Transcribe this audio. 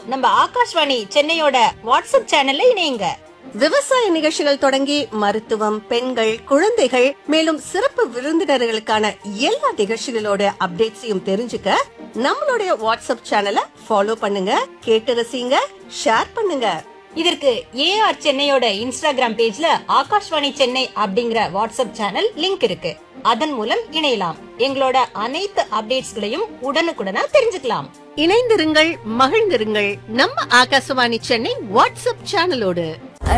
நம்ம ஆகாஷ்வாணி சென்னையோட வாட்ஸ்அப் சேனல்ல இணையுங்க விவசாய நிகழ்ச்சிகள் தொடங்கி மருத்துவம் பெண்கள் குழந்தைகள் மேலும் சிறப்பு விருந்தினர்களுக்கான எல்லா நிகழ்ச்சிகளோட அப்டேட்ஸையும் தெரிஞ்சுக்க நம்மளுடைய வாட்ஸ்அப் சேனலை ஃபாலோ பண்ணுங்க கேட்டு ரசிங்க ஷேர் பண்ணுங்க இதற்கு ஏஆர் சென்னையோட இன்ஸ்டாகிராம் பேஜ்ல ஆகாஷ்வாணி சென்னை அப்படிங்கிற வாட்ஸ்அப் சேனல் லிங்க் இருக்கு அதன் மூலம் இணையலாம் எங்களோட அனைத்து அப்டேட்ஸ்களையும் உடனுக்குடனா தெரிஞ்சுக்கலாம் இணைந்திருங்கள் மகிழ்ந்திருங்கள் நம்ம ஆகாசவாணி சென்னை வாட்ஸ்அப் சேனலோடு